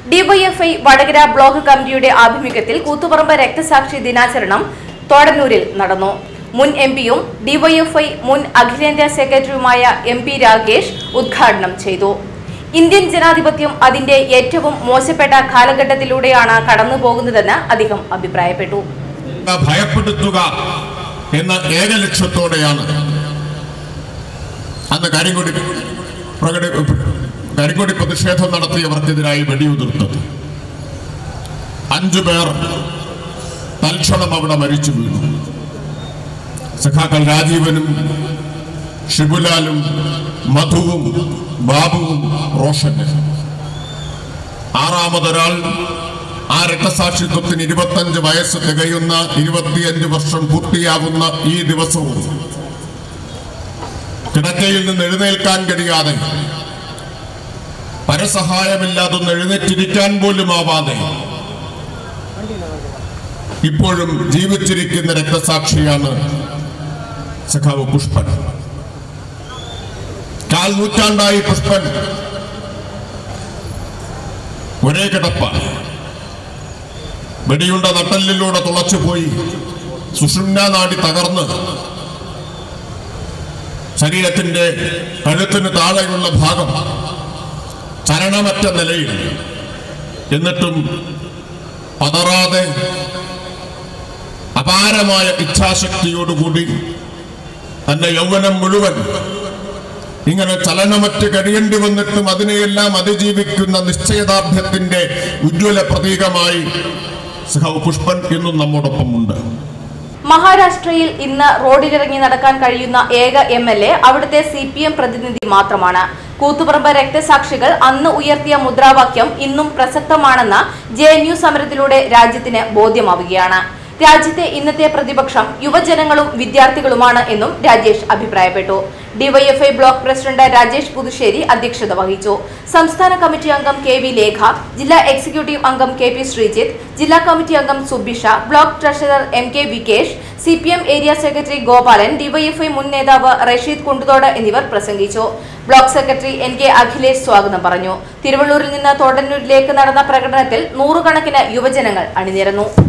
DYFI Vadakara block കമ്മിറ്റിയുടെ ആഭിമുഖ്യത്തിൽ കൂത്തുപറമ്പ് രക്തസാക്ഷി ദിനാചരണം തോടന്നൂരിൽ നടന്നു മുൻ എം പിയും ഡിവൈഎഫ്ഐ മുൻ അഖിലേന്ത്യാ സെക്രട്ടറിയുമായ എം പി രാഗേഷ് ഉദ്ഘാടനം ചെയ്തു ഇന്ത്യൻ ജനാധിപത്യം അതിന്റെ ഏറ്റവും മോശപ്പെട്ട കാലഘട്ടത്തിലൂടെയാണ് കടന്നുപോകുന്നതെന്ന് അദ്ദേഹം അഭിപ്രായപ്പെട്ടു ഭയപ്പെടുത്തുക എന്ന ഏക ലക്ഷ്യത്തോടെയാണ് അന്ന് കരിങ്കൊടി പ്രകടി കരിങ്കൊടി പ്രതിഷേധം നടത്തിയവർക്കെതിരായി വെടിയുതിർത്തത് അഞ്ചു പേർ തൽക്ഷണം അവിടെ മരിച്ചു വീണു സഖാക്കൾ രാജീവനും ഷിബുലാലും മധുവും ബാബുവും റോഷനും ആറാമതൊരാൾ ആ രക്തസാക്ഷിത്വത്തിന് ഇരുപത്തഞ്ച് വയസ്സ് തികയുന്ന ഇരുപത്തിയഞ്ച് വർഷം പൂർത്തിയാകുന്ന ഈ ദിവസവും കിടക്കയിൽ നിന്ന് എഴുന്നേൽക്കാൻ കഴിയാതെ പരസഹായമില്ലാതൊന്ന് എഴുന്നേറ്റിരിക്കാൻ പോലും ആവാതെ ഇപ്പോഴും ജീവിച്ചിരിക്കുന്ന രക്തസാക്ഷിയാണ് സഖാവ് പുഷ്പൻ കാൽ നൂറ്റാണ്ടായി പുഷ്പൻ ഒരേ കിടപ്പാണ് വെടിയുണ്ട നട്ടലിലൂടെ തുളച്ചുപോയി സുഷുമ്ന നാടി തകർന്ന് ശരീരത്തിന്റെ കഴുത്തിന് താഴെയുള്ള ഭാഗം ചലനമറ്റ നിലയിൽ എന്നിട്ടും പതറാതെ അപാരമായ ഇച്ഛാശക്തിയോടുകൂടി തന്റെ യൗവനം മുഴുവൻ ഇങ്ങനെ ചലനമറ്റ് കഴിയേണ്ടി വന്നിട്ടും അതിനെയെല്ലാം അതിജീവിക്കുന്ന നിശ്ചയദാർഢ്യത്തിന്റെ ഉജ്ജ്വല പ്രതീകമായി സഹവ് പുഷ്പൻ എന്നും നമ്മോടൊപ്പം ഉണ്ട് മഹാരാഷ്ട്രയിൽ ഇന്ന് റോഡിലിറങ്ങി നടക്കാൻ കഴിയുന്ന ഏക എം എൽ എ അവിടുത്തെ സി പി എം പ്രതിനിധി മാത്രമാണ് കൂത്തുപറമ്പ് രക്തസാക്ഷികൾ അന്ന് ഉയർത്തിയ മുദ്രാവാക്യം ഇന്നും പ്രസക്തമാണെന്ന് ജെ എൻ യു സമരത്തിലൂടെ രാജ്യത്തിന് ബോധ്യമാവുകയാണ് രാജ്യത്തെ ഇന്നത്തെ പ്രതിപക്ഷം യുവജനങ്ങളും വിദ്യാർത്ഥികളുമാണ് എന്നും രാജേഷ് അഭിപ്രായപ്പെട്ടു DYFI block president Rajesh Puthussery അധ്യക്ഷത വഹിച്ചു സംസ്ഥാന കമ്മിറ്റി അംഗം കെ വി ലേഖ ജില്ലാ എക്സിക്യൂട്ടീവ് അംഗം കെ പി ശ്രീജിത്ത് ജില്ലാ കമ്മിറ്റി അംഗം Subisha block treasurer M K Vikesh C P M area secretary Gopalan DYFI മുൻ നേതാവ് റഷീദ് കുണ്ടുതോട് എന്നിവർ പ്രസംഗിച്ചു block secretary N K Akhilesh സ്വാഗതം പറഞ്ഞു തിരുവള്ളൂരിൽ നിന്ന് തോടന്നൂരിലേക്ക് നടന്ന പ്രകടനത്തിൽ നൂറുകണക്കിന് യുവജനങ്ങൾ അണിനിരന്നു